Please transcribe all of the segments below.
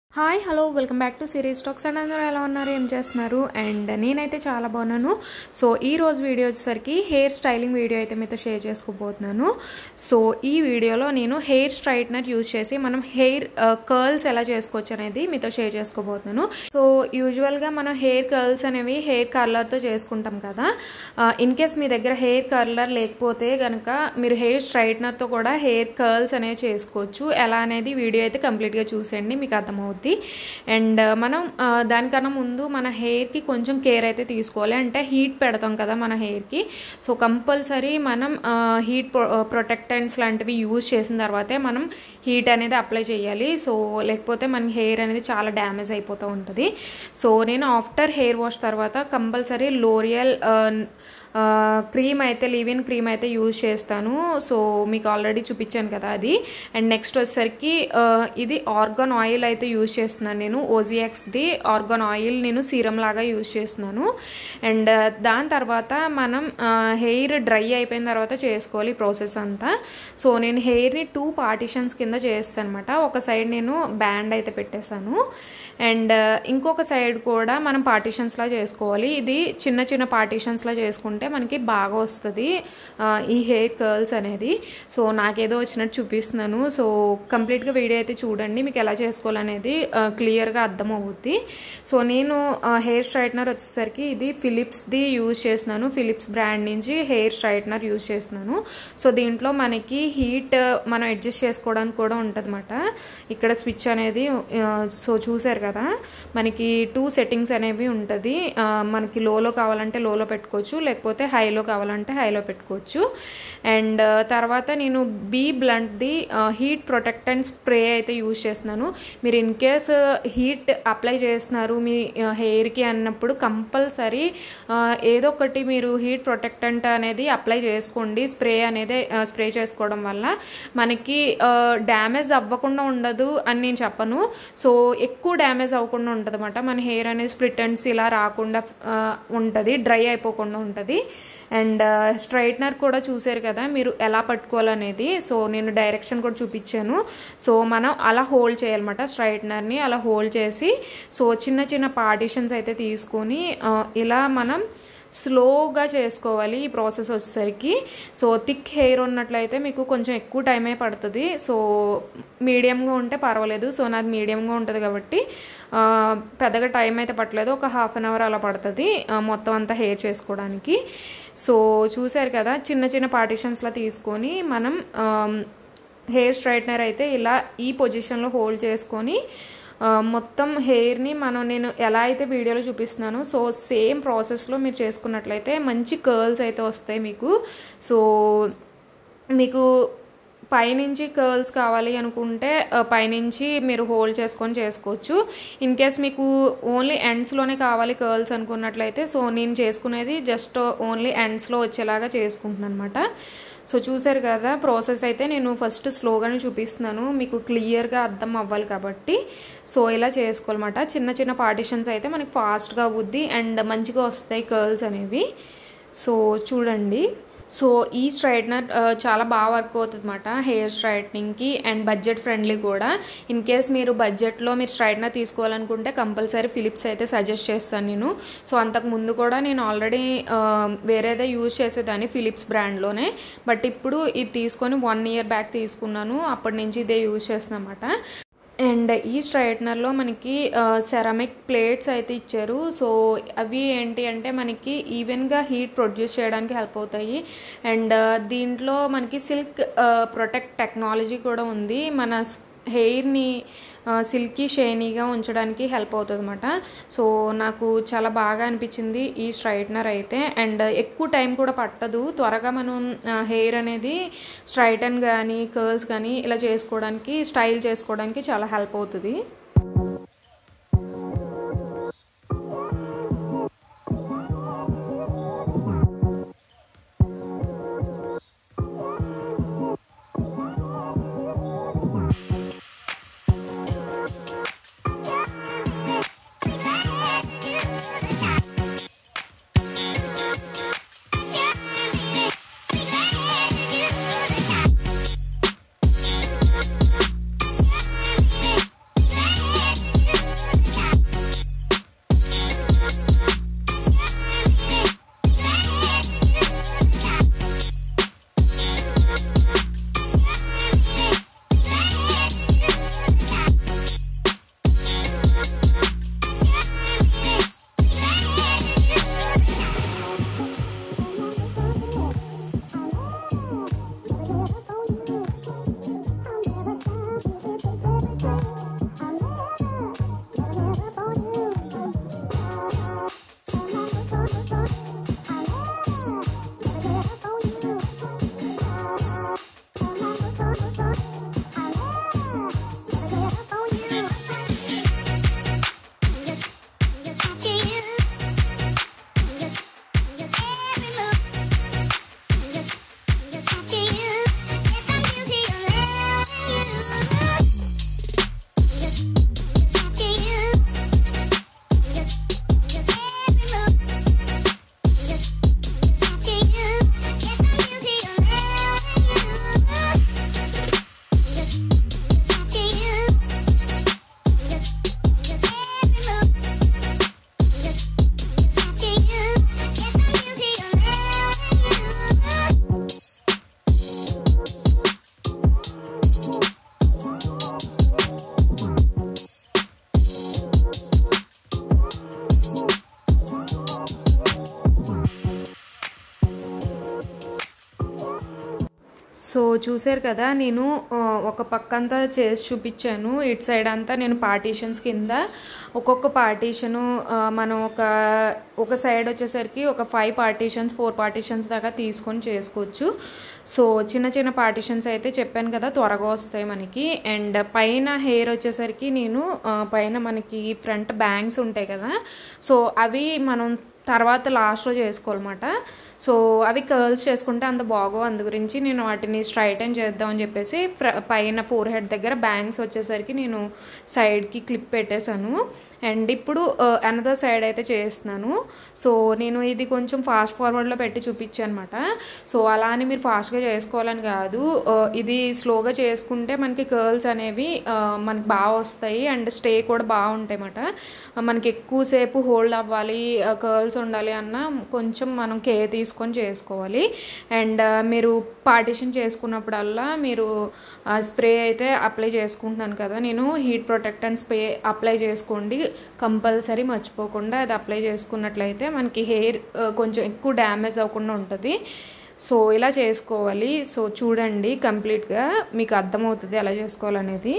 hi hello welcome back to series talks and అందరూ ఎలా ఉన్నారు ఏం చేస్తున్నారు అండ్ నేనైతే చాలా బాగున్నాను సో ఈ రోజు వీడియో వచ్చేసరికి హెయిర్ స్టైలింగ్ వీడియో అయితే మీతో షేర్ చేసుకోబోతున్నాను సో ఈ వీడియోలో నేను హెయిర్ స్ట్రైట్నర్ యూజ్ చేసి మనం హెయిర్ కర్ల్స్ ఎలా చేసుకోవచ్చు అనేది మీతో షేర్ చేసుకోబోతున్నాను సో యూజువల్గా మనం హెయిర్ కర్ల్స్ అనేవి హెయిర్ కర్లర్తో చేసుకుంటాం కదా ఇన్ కేస్ మీ దగ్గర హెయిర్ కర్లర్ లేకపోతే కనుక మీరు హెయిర్ స్ట్రైట్నర్తో కూడా హెయిర్ కర్ల్స్ అనేవి చేసుకోవచ్చు ఎలా అనేది వీడియో అయితే కంప్లీట్గా చూసేయండి మీకు అర్థమవుతుంది అండ్ మనం దానికన్నా ముందు మన హెయిర్కి కొంచెం కేర్ అయితే తీసుకోవాలి అంటే హీట్ పెడతాం కదా మన హెయిర్కి సో కంపల్సరీ మనం హీట్ ప్రొటెక్టెంట్స్ లాంటివి యూజ్ చేసిన తర్వాతే మనం హీట్ అనేది అప్లై చేయాలి సో లేకపోతే మన హెయిర్ అనేది చాలా డ్యామేజ్ అయిపోతూ ఉంటుంది సో నేను ఆఫ్టర్ హెయిర్ వాష్ తర్వాత కంపల్సరీ లోరియల్ క్రీమ్ అయితే లీవిన్ క్రీమ్ అయితే యూజ్ చేస్తాను సో మీకు ఆల్రెడీ చూపించాను కదా అది అండ్ నెక్స్ట్ వచ్చేసరికి ఇది ఆర్గాన్ ఆయిల్ అయితే యూజ్ చేస్తున్నాను నేను ఓజిఎక్స్ది ఆర్గాన్ ఆయిల్ నేను సీరం లాగా యూజ్ చేస్తున్నాను అండ్ దాని తర్వాత మనం హెయిర్ డ్రై అయిపోయిన తర్వాత చేసుకోవాలి ప్రాసెస్ అంతా సో నేను హెయిర్ని టూ పార్టిషన్స్ కింద చేస్తాను అనమాట ఒక సైడ్ నేను బ్యాండ్ అయితే పెట్టేశాను అండ్ ఇంకొక సైడ్ కూడా మనం పార్టిషన్స్లా చేసుకోవాలి ఇది చిన్న చిన్న పార్టిషన్స్లా చేసుకుంటే మనకి బాగా వస్తుంది ఈ హెయిర్ కర్ల్స్ అనేది సో నాకేదో వచ్చినట్టు చూపిస్తున్నాను సో కంప్లీట్గా వీడియో అయితే చూడండి మీకు ఎలా చేసుకోవాలనేది క్లియర్గా అర్థం అవుద్ది సో నేను హెయిర్ స్ట్రైట్నర్ వచ్చేసరికి ఇది ఫిలిప్స్ది యూజ్ చేస్తున్నాను ఫిలిప్స్ బ్రాండ్ నుంచి హెయిర్ స్ట్రైట్నర్ యూజ్ చేస్తున్నాను సో దీంట్లో మనకి హీట్ మనం అడ్జస్ట్ చేసుకోవడానికి కూడా ఉంటుంది ఇక్కడ స్విచ్ అనేది సో చూసారు కదా మనకి టూ సెట్టింగ్స్ అనేవి ఉంటుంది మనకి లోలో కావాలంటే లోలో పెట్టుకోవచ్చు లేకపోతే హైలో కావాలంటే హైలో పెట్టుకోవచ్చు అండ్ తర్వాత నేను బీ బ్లంట్ది హీట్ ప్రొటెక్టెంట్ స్ప్రే అయితే యూజ్ చేస్తున్నాను మీరు ఇన్ కేస్ హీట్ అప్లై చేస్తున్నారు మీ హెయిర్కి అన్నప్పుడు కంపల్సరీ ఏదో ఒకటి మీరు హీట్ ప్రొటెక్టెంట్ అనేది అప్లై చేసుకోండి స్ప్రే అనేది స్ప్రే చేసుకోవడం వల్ల మనకి డ్యామేజ్ అవ్వకుండా ఉండదు అని నేను చెప్పను సో ఎక్కువ డ్యామేజ్ అవ్వకుండా ఉంటుంది అనమాట మన హెయిర్ అనేది స్ప్లిట్ అండ్స్ ఇలా రాకుండా ఉంటుంది డ్రై అయిపోకుండా ఉంటుంది అండ్ స్ట్రైట్నర్ కూడా చూసారు కదా మీరు ఎలా పట్టుకోవాలనేది సో నేను డైరెక్షన్ కూడా చూపించాను సో మనం అలా హోల్డ్ చేయాలన్నమాట స్ట్రైట్నర్ని అలా హోల్డ్ చేసి సో చిన్న చిన్న పార్టిషన్స్ అయితే తీసుకొని ఇలా మనం స్లోగా చేసుకోవాలి ఈ ప్రాసెస్ వచ్చేసరికి సో థిక్ హెయిర్ ఉన్నట్లయితే మీకు కొంచెం ఎక్కువ టైమే పడుతుంది సో మీడియంగా ఉంటే పర్వాలేదు సో నాది మీడియంగా ఉంటుంది కాబట్టి పెద్దగా టైం అయితే పట్టలేదు ఒక హాఫ్ అన్ అవర్ అలా పడుతుంది మొత్తం అంతా హెయిర్ చేసుకోవడానికి సో చూసారు కదా చిన్న చిన్న పార్టిషన్స్లో తీసుకొని మనం హెయిర్ స్ట్రైట్నర్ అయితే ఇలా ఈ పొజిషన్లో హోల్డ్ చేసుకొని మొత్తం హెయిర్ని మనం నేను ఎలా అయితే వీడియోలో చూపిస్తున్నానో సో సేమ్ ప్రాసెస్లో మీరు చేసుకున్నట్లయితే మంచి కర్ల్స్ అయితే వస్తాయి మీకు సో మీకు పైనుంచి కర్ల్స్ కావాలి అనుకుంటే పైనుంచి మీరు హోల్డ్ చేసుకొని చేసుకోవచ్చు ఇన్ కేస్ మీకు ఓన్లీ ఎండ్స్లోనే కావాలి కర్ల్స్ అనుకున్నట్లయితే సో నేను చేసుకునేది జస్ట్ ఓన్లీ ఎండ్స్లో వచ్చేలాగా చేసుకుంటున్నాను అనమాట సో చూసారు కదా ప్రాసెస్ అయితే నేను ఫస్ట్ స్లోగానే చూపిస్తున్నాను మీకు క్లియర్గా అర్థం అవ్వాలి కాబట్టి సో ఇలా చేసుకోవాలన్నమాట చిన్న చిన్న పార్టిషన్స్ అయితే మనకి ఫాస్ట్గా అవుద్ది అండ్ మంచిగా వస్తాయి కర్ల్స్ అనేవి సో చూడండి సో ఈ స్ట్రైట్నర్ చాలా బాగా వర్క్ అవుతుంది అనమాట హెయిర్ స్ట్రైట్నింగ్కి అండ్ బడ్జెట్ ఫ్రెండ్లీ కూడా ఇన్ కేస్ మీరు బడ్జెట్లో మీరు స్ట్రైట్నర్ తీసుకోవాలనుకుంటే కంపల్సరీ ఫిలిప్స్ అయితే సజెస్ట్ చేస్తాను నేను సో అంతకు ముందు కూడా నేను ఆల్రెడీ వేరేదే యూజ్ చేసేదాన్ని ఫిలిప్స్ బ్రాండ్లోనే బట్ ఇప్పుడు ఇది తీసుకొని వన్ ఇయర్ బ్యాక్ తీసుకున్నాను అప్పటి నుంచి ఇదే యూజ్ చేస్తాను అనమాట అండ్ ఈ స్ట్రైట్నర్లో మనకి సెరామిక్ ప్లేట్స్ అయితే ఇచ్చారు సో అవి ఏంటి అంటే మనకి ఈవెన్గా హీట్ ప్రొడ్యూస్ చేయడానికి హెల్ప్ అవుతాయి అండ్ దీంట్లో మనకి సిల్క్ ప్రొటెక్ట్ టెక్నాలజీ కూడా ఉంది మన హెయిర్ని సిల్కీ షైనీగా ఉంచడానికి హెల్ప్ అవుతుంది అనమాట సో నాకు చాలా బాగా అనిపించింది ఈ స్ట్రైట్నర్ అయితే అండ్ ఎక్కువ టైం కూడా పట్టదు త్వరగా మనం హెయిర్ అనేది స్ట్రైటన్ కానీ కర్ల్స్ కానీ ఇలా చేసుకోవడానికి స్టైల్ చేసుకోవడానికి చాలా హెల్ప్ అవుతుంది సో చూసారు కదా నేను ఆ, ఒక పక్క అంతా చేసి చూపించాను ఇటు సైడ్ అంతా నేను పార్టీషన్స్ కింద ఒక్కొక్క పార్టీషను మనం ఒక ఒక సైడ్ వచ్చేసరికి ఒక ఫైవ్ పార్టీషన్స్ ఫోర్ పార్టీషన్స్ దాకా తీసుకొని చేసుకోవచ్చు సో చిన్న చిన్న పార్టీషన్స్ అయితే చెప్పాను కదా త్వరగా వస్తాయి మనకి అండ్ పైన హెయిర్ వచ్చేసరికి నేను ఆ, పైన మనకి ఫ్రంట్ బ్యాంగ్స్ ఉంటాయి కదా సో అవి మనం తర్వాత లాస్ట్లో చేసుకోవాలన్నమాట సో అవి కర్ల్స్ చేసుకుంటే అంత బాగో అందు గురించి నేను వాటిని స్ట్రైటన్ చేద్దామని చెప్పేసి ఫ్ర పైన ఫోర్ హెడ్ దగ్గర బ్యాంగ్స్ వచ్చేసరికి నేను సైడ్కి క్లిప్ పెట్టేశాను అండ్ ఇప్పుడు అనదర్ సైడ్ అయితే చేస్తున్నాను సో నేను ఇది కొంచెం ఫాస్ట్ ఫార్వర్డ్లో పెట్టి చూపించాను అనమాట సో అలా అని మీరు ఫాస్ట్గా చేసుకోవాలని కాదు ఆ, ఇది స్లోగా చేసుకుంటే మనకి కర్ల్స్ అనేవి ఆ, మనకి బాగా వస్తాయి అండ్ స్టే కూడా బాగుంటాయి అన్నమాట మనకి ఎక్కువసేపు హోల్డ్ అవ్వాలి కర్ల్స్ ఉండాలి అన్న కొంచెం మనం కేర్ తీసుకొని చేసుకోవాలి అండ్ మీరు పార్టిషన్ చేసుకున్నప్పుడల్లా మీరు స్ప్రే అయితే అప్లై చేసుకుంటున్నాను కదా నేను హీట్ ప్రొటెక్టెంట్ స్ప్రే అప్లై చేసుకోండి కంపల్సరీ మర్చిపోకుండా అది అప్లై చేసుకున్నట్లయితే మనకి హెయిర్ కొంచెం ఎక్కువ డ్యామేజ్ అవ్వకుండా ఉంటుంది సో ఇలా చేసుకోవాలి సో చూడండి కంప్లీట్గా మీకు అర్థమవుతుంది ఎలా చేసుకోవాలనేది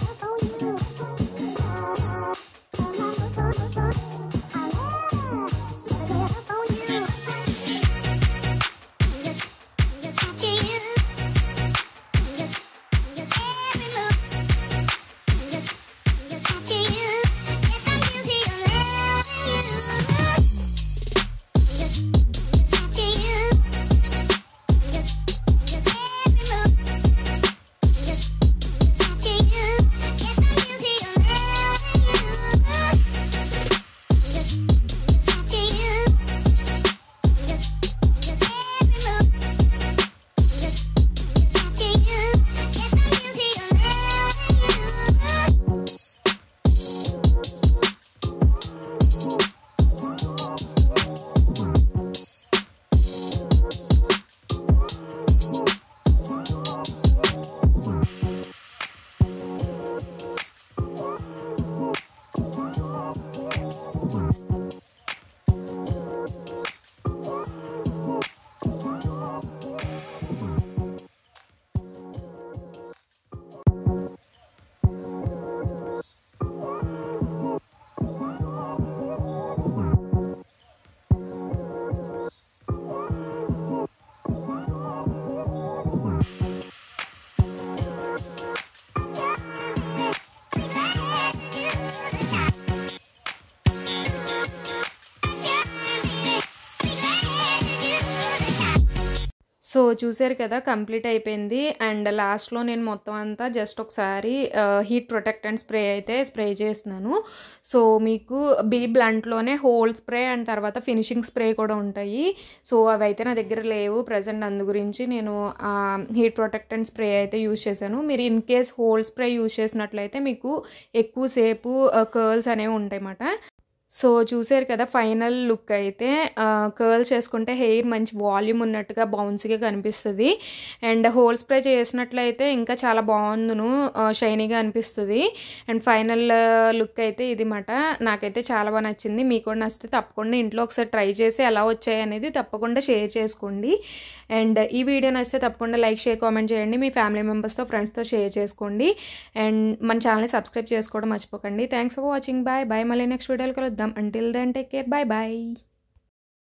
సో చూసారు కదా కంప్లీట్ అయిపోయింది అండ్ లాస్ట్లో నేను మొత్తం అంతా జస్ట్ ఒకసారి హీట్ ప్రొటెక్టెంట్ స్ప్రే అయితే స్ప్రే చేస్తున్నాను సో మీకు బీ బ్లంట్లోనే హోల్ స్ప్రే అండ్ తర్వాత ఫినిషింగ్ స్ప్రే కూడా ఉంటాయి సో అవి అయితే నా దగ్గర లేవు ప్రజెంట్ అందు గురించి నేను హీట్ ప్రొటెక్టెంట్ స్ప్రే అయితే యూజ్ చేశాను మీరు in case hold spray use చేసినట్లయితే మీకు ఎక్కువసేపు కర్ల్స్ అనేవి ఉంటాయి అన్నమాట సో చూసారు కదా ఫైనల్ లుక్ అయితే కర్ల్స్ చేసుకుంటే హెయిర్ మంచి వాల్యూమ్ ఉన్నట్టుగా బౌన్సీగా కనిపిస్తుంది అండ్ హోల్ స్ప్రే చేసినట్లయితే ఇంకా చాలా బాగుందును షైనీగా అనిపిస్తుంది అండ్ ఫైనల్ లుక్ అయితే ఇది మాట నాకైతే చాలా బాగా నచ్చింది మీకు కూడా నచ్చితే తప్పకుండా ఇంట్లో ఒకసారి ట్రై చేసి ఎలా వచ్చాయి అనేది తప్పకుండా షేర్ చేసుకోండి అండ్ ఈ వీడియో నచ్చితే తప్పకుండా లైక్ షేర్ కామెంట్ చేయండి మీ ఫ్యామిలీ మెంబర్స్తో ఫ్రెండ్స్తో షేర్ చేసుకోండి అండ్ మన ఛానల్ని సబ్స్క్రైబ్ చేసుకోవడం మర్చిపోకండి thanks for watching bye bye మళ్ళీ నెక్స్ట్ వీడియోలో కలుద్దాం until then take care bye bye